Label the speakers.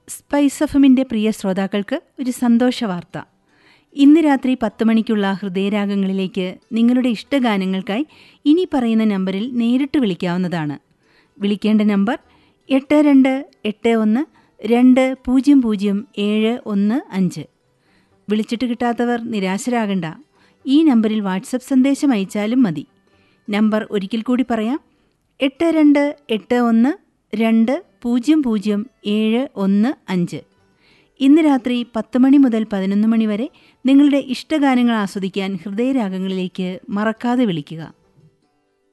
Speaker 1: spice എഫമിൻ്റെ പ്രിയ ശ്രോതാക്കൾക്ക് ഒരു സന്തോഷ വാർത്ത ഇന്ന് രാത്രി പത്ത് മണിക്കുള്ള ഹൃദയരാഗങ്ങളിലേക്ക് നിങ്ങളുടെ ഇഷ്ടഗാനങ്ങൾക്കായി ഇനി പറയുന്ന നമ്പറിൽ നേരിട്ട് വിളിക്കാവുന്നതാണ് വിളിക്കേണ്ട നമ്പർ എട്ട് രണ്ട് എട്ട് ഒന്ന് രണ്ട് പൂജ്യം പൂജ്യം ഏഴ് ഒന്ന് അഞ്ച് വിളിച്ചിട്ട് കിട്ടാത്തവർ നിരാശരാകണ്ട ഈ നമ്പറിൽ വാട്സപ്പ് സന്ദേശം അയച്ചാലും മതി നമ്പർ ഒരിക്കൽ കൂടി പറയാം എട്ട് രണ്ട് എട്ട് ഒന്ന് രണ്ട് പൂജ്യം പൂജ്യം ഏഴ് ഒന്ന് അഞ്ച് ഇന്ന് രാത്രി പത്ത് മണി മുതൽ പതിനൊന്ന് മണി വരെ നിങ്ങളുടെ ഇഷ്ടഗാനങ്ങൾ ആസ്വദിക്കാൻ ഹൃദയരാഗങ്ങളിലേക്ക് മറക്കാതെ വിളിക്കുക